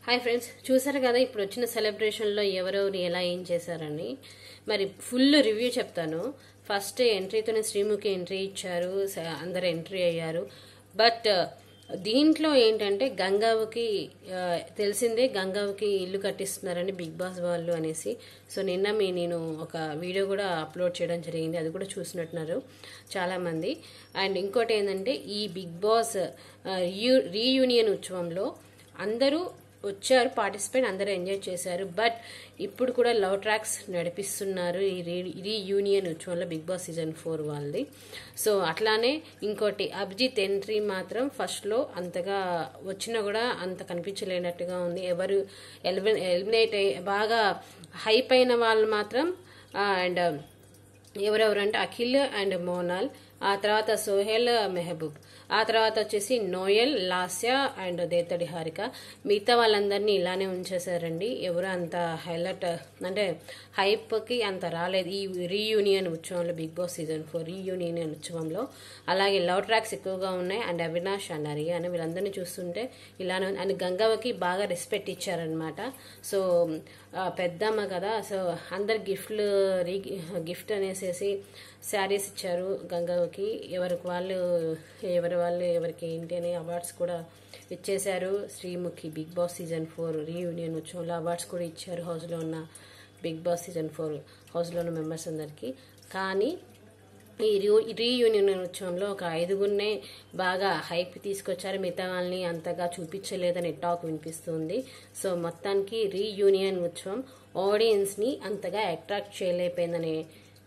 hi friends చూసారు కదా ఇప్పుడు వచ్చిన సెలబ్రేషన్లో ఎవరెవరు ఎలా ఏం చేశారని మరి ఫుల్ రివ్యూ చెప్తాను ఫస్ట్ ఎంట్రీతోనే శ్రీముఖి ఎంట్రీ ఇచ్చారు స- అందరు ఎంట్రీ అయ్యారు బట్ దీంట్లో ఏంటంటే గంగావకి ఆ, తెలిసిందే గంగావకి ఇల్లు కట్టిస్తున్నారని బిగ్ బాస్ వాళ్ళు అనేసి సో నిన్న మీ నేను ఒక వీడియో కూడా అప్లోడ్ చేయడం జరిగింది అది కూడా చూసినట్టున్నారు చాలామంది అండ్ ఇంకోటి ఏంటంటే ఈ బిగ్ బాస్ రీయూనియన్ ఉత్సవంలో అందరూ వచ్చారు పార్టిసిపేట్ అందరూ ఎంజాయ్ చేశారు బట్ ఇప్పుడు కూడా లవ్ ట్రాక్స్ నడిపిస్తున్నారు ఈ రీ రీయూనియన్ ఉత్సవంలో బిగ్ బాస్ సీజన్ ఫోర్ వాళ్ళది సో అట్లానే ఇంకోటి అభిజిత్ ఎంట్రీ మాత్రం ఫస్ట్లో అంతగా వచ్చినా కూడా అంత కనిపించలేనట్టుగా ఉంది ఎవరు ఎలిమినేట్ ఎలిమినేట్ అయ్యి బాగా హైప్ అయిన వాళ్ళు మాత్రం అండ్ ఎవరెవరంటే అఖిల్ అండ్ మోనాల్ ఆ తర్వాత సోహెల్ మెహబూబ్ ఆ తర్వాత వచ్చేసి నోయల్ లాస్య అండ్ దేతడి హారిక మిగతా వాళ్ళందరినీ ఇలానే ఉంచేశారండి ఎవరు అంత హైలైట్ అంటే హైప్కి అంత రాలేదు ఈ రీయూనియన్ ఉత్సవంలో big boss season four reunion ఉత్సవంలో అలాగే లవ్ ట్రాక్స్ ఎక్కువగా ఉన్నాయి అండ్ అవినాష్ అండ్ అరియా అని వీళ్ళందరినీ చూస్తుంటే ఇలానే ఉంది అండ్ గంగవ్వకి బాగా రెస్పెక్ట్ ఇచ్చారనమాట సో ఆ, పెద్దమ్మ కదా సో అందరు గిఫ్ట్లు రీ గిఫ్ట్ అనేసేసి శారీస్ ఇచ్చారు గంగవ్వకి ఎవరికి వాళ్ళు ఎవరి వాళ్ళు ఎవరికి ఏంటి అని అవార్డ్స్ కూడా ఇచ్చేశారు Sreemukhi big boss season four reunion ఉత్సవంలో అవార్డ్స్ కూడా ఇచ్చారు హౌస్లో ఉన్న బిగ్ బాస్ సీజన్ ఫోర్ హౌస్లో ఉన్న మెంబర్స్ అందరికీ కానీ ఈ రీ- రీయూనియన్ ఉత్సవంలో ఒక ఐదుగురినే బాగా హైప్ తీసుకొచ్చారు మిగతా వాళ్ళని అంతగా చూపించలేదని టాక్ వినిపిస్తుంది సో మొత్తానికి రీయూనియన్ ఉత్సవం ఆడియన్స్ని అంతగా అట్రాక్ట్ చేయలేకపోయిందని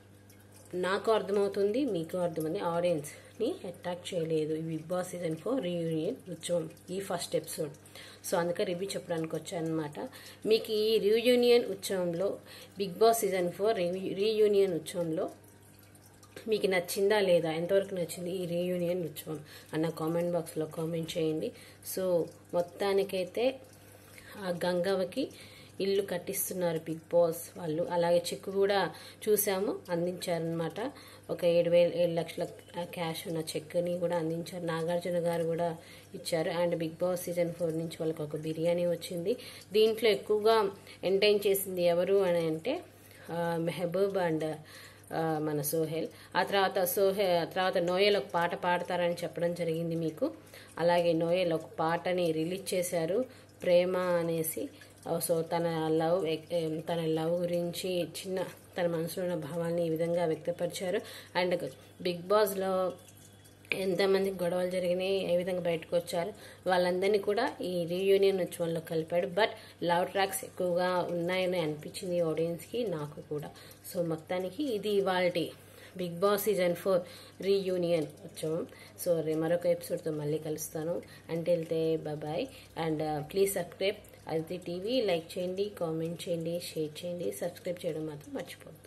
నాకు అర్థమవుతుంది మీకు అర్థమైంది ఆడియన్స్ని అట్రాక్ట్ చేయలేదు ఈ big boss season four reunion ఉత్సవం ఈ ఫస్ట్ ఎపిసోడ్ సో అందుకే రివ్యూ చెప్పడానికి వచ్చానమాట మీకు ఈ రీయూనియన్ ఉత్సవంలో big boss season four reunion ఉత్సవంలో మీకు నచ్చిందా లేదా ఎంతవరకు నచ్చింది ఈ రీయూనియన్ ఉత్సవం అన్న కామెంట్ బాక్స్లో కామెంట్ చేయండి సో మొత్తానికైతే ఆ గంగవ్వకి ఇల్లు కట్టిస్తున్నారు బిగ్ బాస్ వాళ్ళు అలాగే చెక్ కూడా చూసాము అందించారనమాట ఒక ఏడు వేల ఏడు లక్షల క్యాష్ ఉన్న చెక్ని కూడా అందించారు నాగార్జున గారు కూడా ఇచ్చారు and big boss season four నుంచి వాళ్ళకి ఒక బిర్యానీ వచ్చింది దీంట్లో ఎక్కువగా ఎంటైన్ చేసింది ఎవరు అని అంటే ఆ, మెహబూబ్ అండ్ ఆ, మన సోహెల్ ఆ తర్వాత సోహెల్ తర్వాత నోయల్ ఒక పాట పాడతారని చెప్పడం జరిగింది మీకు అలాగే నోయల్ ఒక పాటని రిలీజ్ చేశారు ప్రేమ అనేసి ఆ, సో తన లవ్ ఎక్- ఏం, తన లవ్ గురించి చిన్న తన మనసులో ఉన్న భావాల్ని ఈ విధంగా వ్యక్తపరిచారు అండ్ బిగ్ బాస్లో ఎంతమంది గొడవలు జరిగినాయి ఏ విధంగా బయటకు వచ్చారు వాళ్ళందరినీ కూడా ఈ రీయూనియన్ ఉత్సవంలో కలిపాడు బట్ లవ్ ట్రాక్స్ ఎక్కువగా ఉన్నాయని అనిపించింది ఆడియన్స్కి నాకు కూడా సో మొత్తానికి ఇది ఇవాళ big boss season four reunion ఉత్సవం సో రే మరొక ఎపిసోడ్తో మళ్ళీ కలుస్తాను అంటే వెళ్తే బాయ్ అండ్ ప్లీజ్ సబ్స్క్రైబ్ అది టీవీ లైక్ చేయండి కామెంట్ చేయండి షేర్ చేయండి సబ్స్క్రైబ్ చేయడం మాత్రం మర్చిపోద్దు